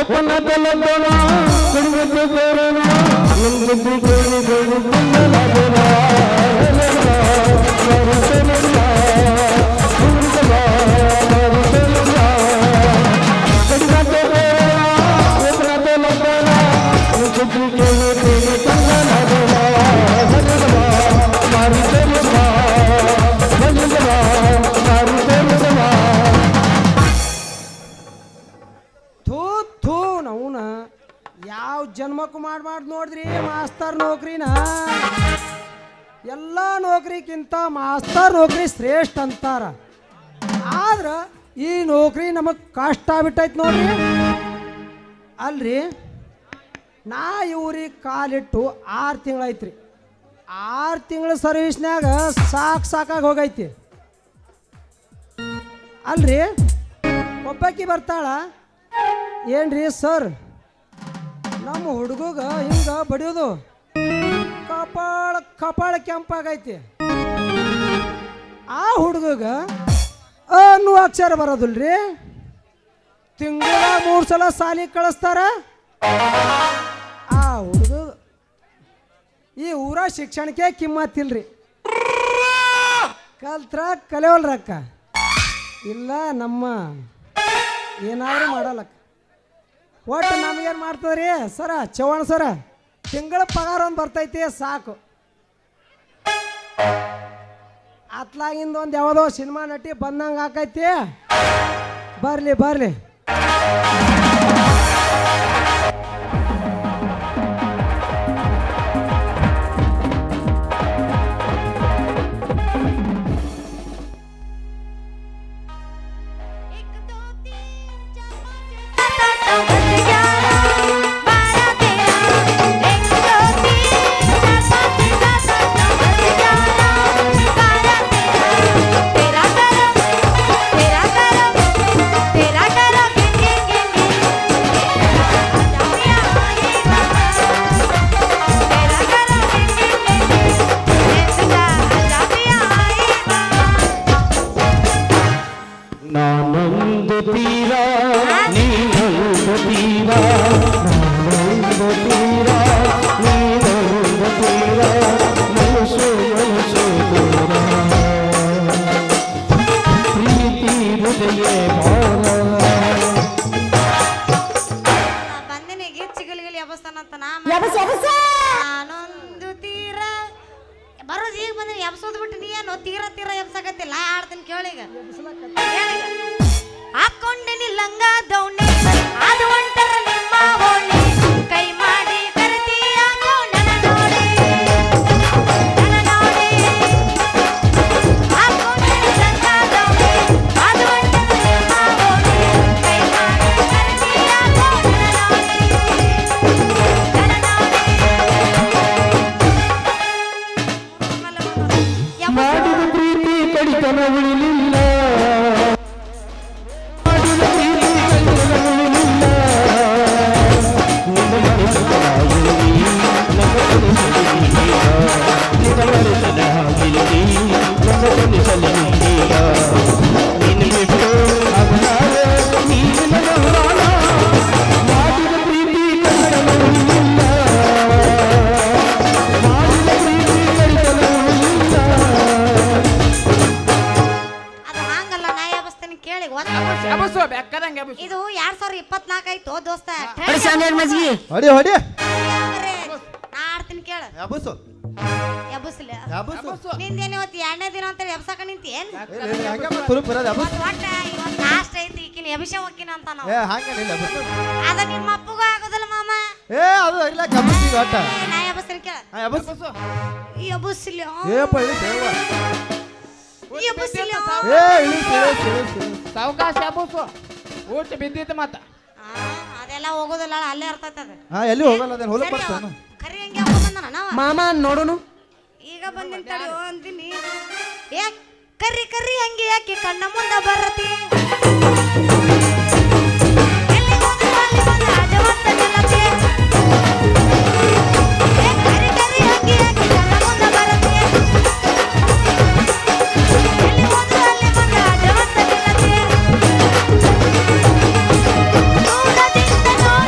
ಥೂ ಥೂ ನವ್ನ ಯಾವ ಜನ್ಮಕ್ಕೂ ಮಾಡಿ ಮಾಡಿ ನೋಡಿದ್ರಿ ಮಾಸ್ತರ್ ನೌಕರಿನ ಎಲ್ಲ ನೌಕರಿಗಿಂತ ಮಾಸ್ತರ್ ನೌಕರಿ ಶ್ರೇಷ್ಠ ಅಂತಾರ ಆದ್ರೆ ಈ ನೌಕರಿ ನಮಗೆ ಕಷ್ಟ ಬಿಟ್ಟೈತೆ ನೋಡ್ರಿ ಅಲ್ರಿ ನಾ ಇವ್ರಿಗೆ ಕಾಲಿಟ್ಟು ಆರು ತಿಂಗಳೈತ್ರಿ ಆರು ತಿಂಗಳ ಸರ್ವಿಸ್ನ್ಯಾಗ ಸಾಕು ಸಾಕಾಗಿ ಹೋಗೈತಿ ಅಲ್ರಿ ಒಬ್ಬಾಕಿ ಬರ್ತಾಳ ಏನ್ರಿ ಸರ್ ನಮ್ಮ ಹುಡುಗಗ ಹಿಂಗ ಬಡಿಯೋದು ಕಪಾಳ ಕಪಾಳ ಕೆಂಪಾಗೈತಿ ಆ ಹುಡುಗಗ ಅನ್ನು ಅಕ್ಷರ ಬರೋದಿಲ್ರಿ ತಿಂಗಳ ಮೂರು ಸಲ ಸಾಲಿ ಕಳಿಸ್ತಾರ ಆ ಹುಡುಗ ಈ ಊರ ಶಿಕ್ಷಣಕ್ಕೆ ಕಿಮ್ಮತ್ತಿಲ್ರಿ ಕಲ್ತ್ರ ಕಲಿಯೋಲ್ರಕ್ಕ ಇಲ್ಲ ನಮ್ಮ ಏನಾದರೂ ಮಾಡಲ್ಲಕ್ಕ ಒಟ್ಟು ನಮಗೇನು ಮಾಡ್ತದ್ರಿ ಸರ ಚವ್ಹಾಣ ಸರ ತಿಂಗಳ ಪಗಾರ ಒಂದು ಬರ್ತೈತಿ ಸಾಕು ಅತ್ಲಾಗಿಂದ ಒಂದು ಯಾವುದೋ ಸಿನಿಮಾ ನಟಿ ಬಂದಂಗೆ ಆಕೈತಿ ಬರಲಿ ಬರಲಿ एक दो तीन चार पाँच छः सात आठ नौ दस ग्यारह बारह तेरह एक दो तीन चार पाँच छः सात आठ नौ दस ग्यारह बारह तेरह तेरह करम तेरह करम तेरह करम गिन गिन गिन ನಾನೊಂದು ತೀರ ನೀನೊಂದು ತೀರ ನಾನೊಂದು ತೀರ ನೀನೊಂದು ತೀರ ಮನಸ್ಸು ಮನಸ್ಸು ದೂರ ಪ್ರೀತಿ ಹೃದಯ ಭಾರ ಬಂದಿನಿ ಗೀತ್ ಸಿಗಲಿಗಲಿ ಎಬಸ್ತಾನಂತ ನಾ ಎಬಸ್ ಎಬಸ್ ನಾನೊಂದು ತೀರ ಬರೋದು ಈಗ ಬಂದ್ರೆ ಎಬ್ಸೋದು ಬಿಟ್ಟು ನೀ ಏನು ತೀರ ತೀರ ಎಬ್ಸಕತ್ತಿಲ್ಲ ಆಡ್ತೀನಿ ಕೇಳೀಗ ಹಾಕೊಂಡೆ ಲಂಗ ದೌಣೆ ಅದು ಒಂಟರ ನಿಮ್ಮ ಓಣೆ ಕೈ ಮಾಡಿ ಕರಿತೀಯ ನನ್ನ ನೋಡಿ ನನ್ನ ನೋಡಿ ಹಾಕೊಂಡೆ ಲಂಗ ದೌಣೆ ಅದು ಒಂಟರ ನಿಮ್ಮ ಓಣೆ ಕೈ ಮಾಡಿ ಕರಿತೀಯ ನನ್ನ ನೋಡಿ ಮಾಡಿದ ಪ್ರೀತಿ ಕಡಿತನ ಉಳಿಲಿಲ್ಲ ಮಾಡಿದ ಪ್ರೀತಿ ಕಡಿತನ ಉಳಿಲಿಲ್ಲ ನಿನ್ನ ಮರೆತನಾಗಿರುವಿ, ನನ್ನ ಕನಸಲ್ಲಿ ನೀಗ. ನಿನ್ನ ಮರೆತನಾಗಿರುವಿ, ನನ್ನ ಕನಸಲ್ಲಿ ನೀಗ. ನಿನ್ನ ಬಿಟ್ಟು ಅಗಲಾರೆ, ನೀನು ನನ್ನ ಹೊರಾಳ. ಮಾಡಿದ ಪ್ರೀತಿ ಕಡಿತನ ಉಳಿಲಿಲ್ಲ ಮಾಡಿದ ಪ್ರೀತಿ ಕಡಿತನ ಉಳಿಲಿಲ್ಲ ಅದು ಹಂಗಲ್ಲ ನಾ ಎಬಸ್ತೀನಿ ಕೇಳಿ ಒಂದ್ ಎಬಸು ಬೆಕ್ಕದಂಗೆ ಎಬಸು ಇದು ಎರಡ್ ಸಾವಿರ ಇಪ್ಪತ್ನಾಲ್ಕು ಆಯ್ತು ದೋಸ್ತ ಮಜ್ಗಿ ಹೊಡಿ ಹೊಡಿ ಹಂಗ್ರೆ, ನಾ ಆಡ್ತೀನಿ ಕೇಳ ಯಾಬಸ್ಸು ಎಬಸ್ಲ ಯಾಬಸ್ಸು ನಿಂದೇನು ಇವತ್ತು ಎರಡನೇ ದಿನ ಅಂತೇಳಿ ಎಬ್ಸಕ ನಿಂತಿ ಏನ್ ಹಂಗೆ ಮತ್ತೆ ತುರುಪ್ ಇರೋದು ಯಾಬಸ್ ಒಂದ್ ಒಟ್ಟ ಇವತ್ತು ಲಾಸ್ಟ್ ಐತಿ ಈಕಿನ ಎಬಿಸ ಹೋಗಿನ ಅಂತ ನಾವು ಏ ಹಂಗೇನಿಲ್ಲ ಯಾಬಸ್ಸು ಅದ ನಿಮ್ಮ ಅಪ್ಪಗೂ ಆಗೋದಿಲ್ಲ ಮಾಮ ಏ ಅದು ಇಲ್ಲ ಕಬ್ಬಸ್ಸಿ ಒಟ್ಟ ಏ, ನಾ ಎಬಸ್ತೀನಿ ಕೇಳ ಹಾ ಯಾಬಸ್ ಎಬಸ್ಲ ಏಪ್ಪ ಇಳಿ ಸೇವ ಎಬಸ್ಲ ಏ ಇಳಿ ಸೇವ ಸೇವ ಸೇವ ಸಾವಕಾಶ ಎಬಸು ಊಟ ಬಿದ್ದಿತ್ತು ಮತ್ತ ಅದೆಲ್ಲ ಹೋಗೋದಿಲ್ಲ ಅಲ್ಲೇ ಇರ್ತೈತೆ ಅದು ಹಾ ಎಲ್ಲಿ ಹೋಗಲ್ಲ ಅದೇನು ಹೊಲಕ್ಕೆ ಸರಿ, ಬರ್ತಾನ ಕರಿ ಹಂಗೆ ಹಾಕೊಂಡ್ ಬಂದಾನ ನಾವ ಮಾಮ ನೋಡೋನು ಈಗ ಬಂದಿನ ತಡಿ ಅಂತೀನಿ ಏ ಕರ್ರಿ ಕರ್ರಿ ಹಂಗೆ ಯಾಕೆ ಕಣ್ಣ ಮುಂದ ಬರತಿ ಎಲ್ಲಿ ಹೋದ್ರು ಅಲ್ಲಿ ಬಂದ ಅಜವಂತ ಗೆಳತಿ. ಏ ಕರ್ರಿ ಕರ್ರಿ ಹಂಗೆ ಯಾಕೆ ಕಣ್ಣ ಮುಂದ ಬರತಿ ಎಲ್ಲಿ ಹೋದ್ರು ಅಲ್ಲಿ ಬಂದ ಅಜವಂತ ಗೆಳತಿ. ದೂರದಿಂದ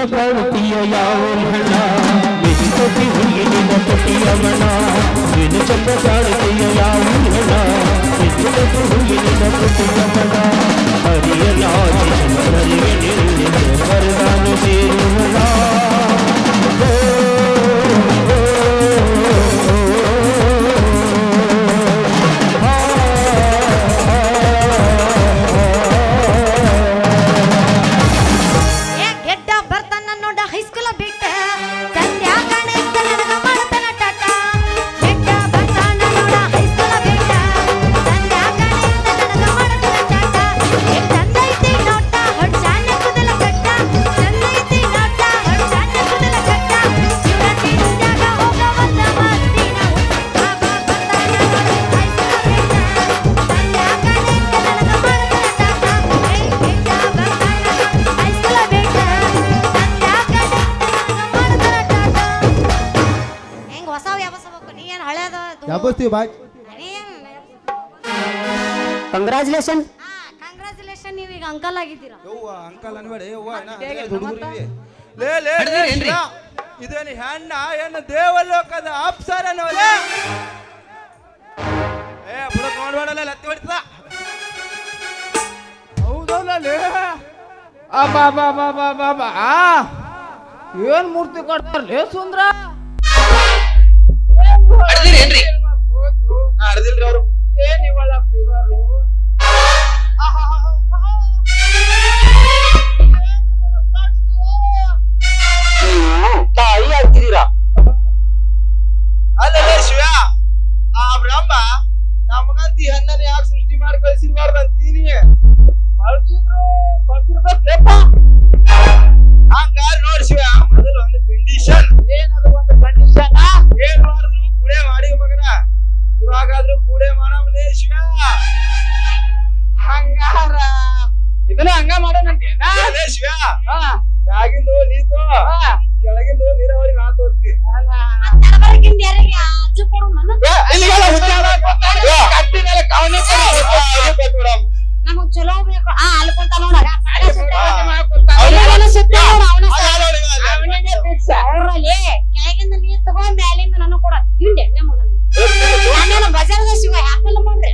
ಕಾಣುತ್ತೀಯ ಯಾವ ಹಣ ಮೆಚ್ಚುಕೊಟ್ಟಿ ಹುಡುಗಿನಿಂದ ಪಟ್ಟಿಯವಣ ನೀನು ಚಂದ ಕಾಣುತ್ತೀಯ ಯಾವ ಹಣ ಮೆಚ್ಚುಕೊಟ್ಟಿ ಹುಡುಗಿನಿಂದ ಪಟ್ಟಿಯವಣ ಹರಿಯಲಾಗಿ ಜನರಿಗೆ ನಿಲ್ಲಿದೆ ವರದಾನ ಸೇರುವಣ ಏ ಗೆಡ್ಡ ಬರ್ತಾನ ನೋಡ ಹೈಸ್ಕೂಲ ಬಿಟ್ಟ ಸಂಧ್ಯಾ ಗಣೇಶ ನನಗ ಮಾಡ್ತಾನ ಟಾಟ ಗೆಡ್ಡ ಬರ್ತಾನ ನೋಡ ಹೈಸ್ಕೂಲ ಬಿಟ್ಟ ಸಂಧ್ಯಾ ಗಣೇಶ ನನಗ ಮಾಡ್ತಾನ ಟಾಟ ಏ ಚಂದೈತಿ ನೋಟ ಹೊಡ್ಸಾನ ಕುದಲ ಕಟ್ಟ ಚಂದೈತಿ ನೋಟ ಹೊಡ್ಸಾನ ಕುದಲ ಕಟ್ಟ ಇವ್ರ ತಿಂದಾಗ ಹೋಗವಲ್ಲ ಮತ್ತಿನ ಬಾಬಾ ಬರ್ತಾನ ನೋಡ ಹೈಸ್ಕೂಲ ಬಿಟ್ಟ ಸಂಧ್ಯಾ ಗಣೇಶ ನನಗ ಮಾಡ್ತಾನ ಟಾಟ ಏ ಗೆಡ್ಡ ಬರ್ತಾನ ಹೈಸ್ಕೂಲ ಬಿಟ್ಟ ಸಂಧ್ಯಾ ಗಣೇಶ ನನಗ ಮಾಡ್ತಾನ ಟಾಟ ಹೆಂಗ್ ಹೊಸವ್ ಯಾವಸಬೇಕು ನೀ ಏನ್ ಹಳೇದ ಯಾಬಸ್ತೀವಿ ಬಾಯ್ ಕಂಗ್ರಾಚುಲೇಷನ್ ಕಂಗ್ರಾಚುಲೇಷನ್ ನೀವೀಗ ಅಂಕಲ್ ಆಗಿದ್ದೀರಾ ಯವ್ವ ಅಂಕಲ್ ಅನ್ಬೇಡ ಯವ್ವ ಇನ್ನ ಹೇಗೆ ಹದಿನೈದು ಹುಡುಗರು ಮತ್ತೆ? ಇವೆ. ಲೇ ಲೇ ಲೇ ಶಿವ, ಇದೇನು ಹೆಣ್ಣ ಏನು ದೇವಲೋಕದ ಅಪ್ಸರನವಲೇ ಏ ಬುಡಕ್ ನೋಡ್ಬೇಡಲ್ಲ ಲತ್ತಿ ಹೊಡಿತದ ಹೌದಲ್ಲೇ ಅಬ್ಬಾ ಬಾ ಬಾ ಬಾ ಬಾ ಬಾ ಏನ್ ಮೂರ್ತಿ ಕೊಡ್ತಾರಲೇ ಸುಂದ್ರ ಅಡ್ದಿರೇನ್ರಿ ಅಡ್ದಿಲ್ರಿ ಅವರು ಏನ್ ಇವಳ ಫಿಗರು ತಾಯಿ ಆಗ್ತಿದ್ದೀರಾ ಅಲ್ಲೇ ಶಿವ ಆ ಬ್ರಹ್ಮ ನಮಗಂತಿ ಹೆಣ್ಣನ ಯಾಕೆ ಸೃಷ್ಟಿ ಮಾಡಿ ಕಳ್ಸಿರ್ಬಾರ್ದು ಅಂತೀನಿ ಕಳ್ಸಿದ್ರು ಕಳ್ಸಿರ್ಬೇಕ್ಲೇಪ್ಪ ಹಂಗಾರ ನೋಡ್ ಶಿವ ಮೊದಲು ಒಂದು ಕಂಡೀಷನ್ ಏನದು ಒಂದು ಕಂಡೀಷನ್ ಏನ್ ಮಾಡಿದ್ರು ಕೂಡೆ ಮಾಡಿ ಮಗನ ಇವಾಗಾದ್ರೂ ಕೂಡೆ ಮಾಡವಲೇ ಶಿವ ಹಂಗಾರ ಇದನ್ನ ಹಂಗ ಮಾಡೋಣಂತೇನ ಅದೇ ಶಿವ ಮ್ಯಾಗಿಂದು ನೀತು ಕೆಳಗಿಂದು ನೀರಾವರಿ ನಾ ತೋರ್ತಿ ನಡಬರ್ಕಿಂದ ಯಾರಿಗೆ ಅಜ್ಜು ಕೊಡು ನಾನು ನಮಗ್ ಚಲೋ ಬೇಕು ಆ ಅಲ್ಕೊಂತ ನೋಡ ಅವ್ರಲ್ಲಿ ಕೆಳಗಿಂದ ನೀರ್ ತಗೊಂಡ್ ಮ್ಯಾಲಿಂದ ನಾನು ಕೊಡ ಹಿಂಡೆ ನಮಗ ನಾನೇನು ಬಜಾರದ ಶಿವ ಯಾಕೆಲ್ಲ ಮಾಡ್ರಿ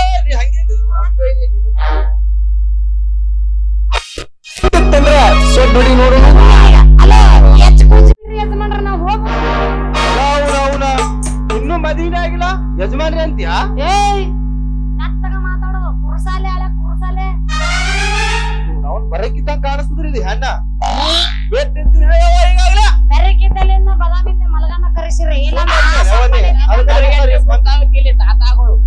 ನೋಡಿ ನೋಡು ಅಲ್ಲ ಹೆಚ್ಚು ಕೂಸಿ ಯಜಮಾನ್ರ ನಾವು ಹೋಗ್ಬೋದು ಇನ್ನು ಮದುವೆ ಆಗಿಲ್ಲ ಯಜಮಾನ್ರಿ ಅಂತೀಯಾ ಏಯ್ ನತ್ತಗ ಮಾತಾಡೋ ಕುರ್ಸಾಲೆ ಹಳೆ ಕುರ್ಸಾಲೆ ಅವ್ನ್ ಬರಕ್ಕಿದ್ದಂಗ ಕಾಣಿಸ್ತದ್ರಿ ಇದು ಹೆಣ್ಣ ವೇಟ್ ನಿಂತೀನಿ ಹೇಳವ್ವ ಈಗಾಗ್ಲೇ. ಬೆರಕಿದ್ದಲ್ಲಿಂದ ಬದಾಮಿಂದ ಮಲಗನ್ನ ಕರೆಸಿರಿ ಇಲ್ಲ ಯಾವನ್ನಿ? ಅದಕ್ಕೆ ಬರ್ರಿ, ಬಂದ- ತಾತಾಗಳು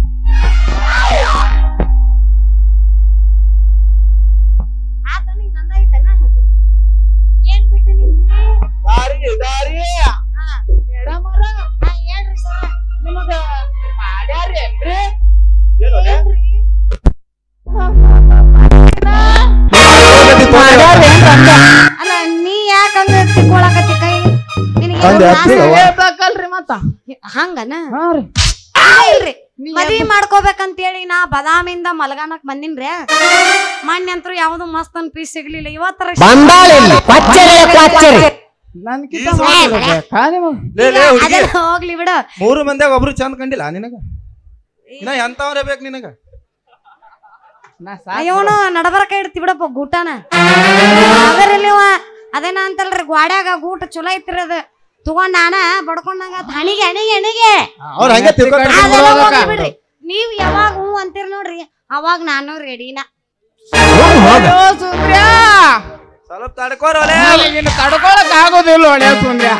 ಆತ ನಿಂಗ್ ನಂದಾಯ್ತನ ಏನ್ ಬಿಟ್ಟು ನಿಂತೀರಿ ದಾರಿ ದಾರಿ ಹಾ ಮೇಡಮರ ಹಾ, ಹೇಳ್ರಿ ಸರ್ ನಿಮಗ ಮಾಡ್ಯಾರೇನ್ರಿ ಏನು ಲೇ? ಏನ್ರಿ ಅಲ್ಲ ನೀ ಯಾಕಂಗ ತಿಕ್ಕೊಳಕತ್ತಿ ಕೈ ನಿನಗೆ ಅಂದೆ ಹತ್ತಿರವ್ವ. ಹೇಳ್ಬೇಕಲ್ರಿ ಮತ್ತ ಹಂಗನ ಹಾ ರೀ ಇಲ್ಲ ಇಲ್ರಿ ಮದ್ವಿ ಮಾಡ್ಕೋಬೇಕಂತೇಳಿ ನಾ ಬದಾಮಿಂದ ಮಲಗಾನಕ್ ಬಂದಿನ್ರಿ ಮೊನ್ನೆ ಅಂತೂ ಯಾವ್ದು ಮಸ್ತ್ ಅನ್ ಪೀಸ್ ಸಿಗ್ಲಿಲ್ಲ ಇವತ್ತರ ನನ್ಕಿಂತ ಈ ಮಾತಾಡ್ಬೇಕಾ ನಿಮಗ್? ಲೇ ಲೇ ಹುಡುಗಿ ಅದೆಲ್ಲ ಹೋಗ್ಲಿ ಬಿಡು ಮೂರು ಮಂದ್ಯಾಗ ಒಬ್ರು ಚಂದ ಕಂಡಿಲ್ಲ ನಿನಗ ಇನ್ನ ಎಂತವ್ರೇ ಬೇಕು ನಿನಗ ನಾ ಸಾಕ್ ಅಯ್ಯೋನು ನಡಬರಕ ಇಡ್ತಿ ಬಿಡಪ್ಪ ಗೂಟನ ಅದರಲ್ಲಿ ಅದೇನ ಅಂತಲ್ರಿ ಗ್ವಾಡ್ಯಾಗ ಗೂಟ ಚಲೋ ಐತ್ರಿ ಅದು ತಗೊಂಡ್ ನಾನ ಬಡ್ಕೊಂಡಂಗ ಹಣಿಗೆ ಹಣಿಗೆ ಹಣಿಗೆ ಅವ್ರ ಹಂಗೆ ತಿಳ್ಕೊಂಡ್ರೆ ಅದೆಲ್ಲ ಹೋಗ್ಲಿ ಬಿಡ್ರಿ ನೀವ್ ಯಾವಾಗ ಹೂ ಅಂತೀರಿ ನೋಡ್ರಿ ಅವಾಗ ನಾನು ರೆಡಿನ ಅಯ್ಯೋ, ಸುಂದ್ರ್ಯಾ ಸ್ವಲ್ಪ ತಡ್ಕೋರೋಲೆ ನನಗಿನ್ನು ತಡ್ಕೊಳಕ್ ಆಗೋದಿಲ್ಲ ಒಳ್ಳೆ ಸುಂದ್ಯ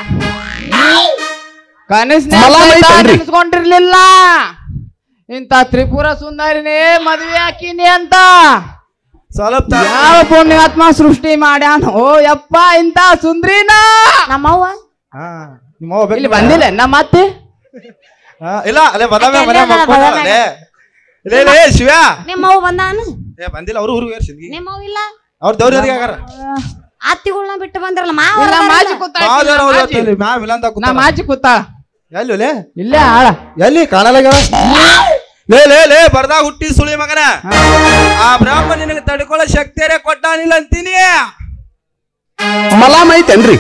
ಮಲ ಐತೇನ್ರಿ? ಕನಸ್ಕೊಂಡಿರ್ಲಿಲ್ಲ ಇಂತ ತ್ರಿಪುರ ಸುಂದರಿನೇ ಮದ್ವೆ ಹಾಕಿನಿ ಅಂತ ಸ್ವಲ್ಪ ತ- ಯಾವ ಪುಣ್ಯಾತ್ಮ ಸೃಷ್ಟಿ ಮಾಡ್ಯಾನ ಓ ಯಪ್ಪ ಇಂತ ಸುಂದ್ರಿನ ನಮ್ಮವ್ವ ಹಾ ನಿಮ್ಮ ಅವ್ವ ಬೇಕು ಇಲ್ಲಿ ಬಂದಿಲ್ಲ ನಮ್ಮ ಮತ್ತೆ ಹಾ, ಇಲ್ಲ ಅಲ್ಲೇ ಬದಾಮಿ ಮನೆ ಅಲ್ಲೇ ಅದ, ಬದಾಮಿ. ಮಕ್ಕಳೇ ಲೇ ಲೇ ಶಿವ ನಿಮ್ಮವ್ವ ಬಂದಾನ ಏ ಬಂದಿಲ್ಲ ಅವರು ಊರಿಗೆ ಏರ್ಸಿದ್ವಿ ನಿಮ್ಮವ್ವ ಇಲ್ಲ ಅವ್ರ ದೌರ್ಯರಿಗೆ ಆಗಾರ ಅತ್ತಿಗಳ್ನ ಬಿಟ್ಟು ಬಂದ್ರಲ್ಲ ಮಾವ ಇಲ್ಲ, ಅವ್ರು ಮಾಜಿ ಬಂದಿಲ್ಲ. ಕೂತಾಳ ಮಾವ್ದೇವ್ರ ನಮ್ಮ ಅವ್ರು ಮಾಜಿ. ಇವತ್ತು ಇಲ್ಲಿ ಮ್ಯಾವ್ ಇಲ್ಲ ಅಂತ ನಮ್ಮ ಕೂತಾಳ. ಮಾಜಿ ಕೂತಾಳ ಎಲ್ಲಿ ಲೇ ಇಲ್ಲೇ ಆಳ ಎಲ್ಲಿ ಕಾಣಲಾಗ್ಯಾವ ಲೇ ಲೇ ಲೇ ಬರ್ದಾಗ ಹುಟ್ಟಿ ಸುಳಿ ಮಗನ ಆ ಬ್ರಾಹ್ಮಣ ನಿನಗೆ ತಡ್ಕೊಳ್ಳೋ ಶಕ್ತಿಯರೇ ಕೊಟ್ಟಾನಿಲ್ಲ ಅಂತೀನಿ ಮಲಾಮ್ ಐತೇನ್ರಿ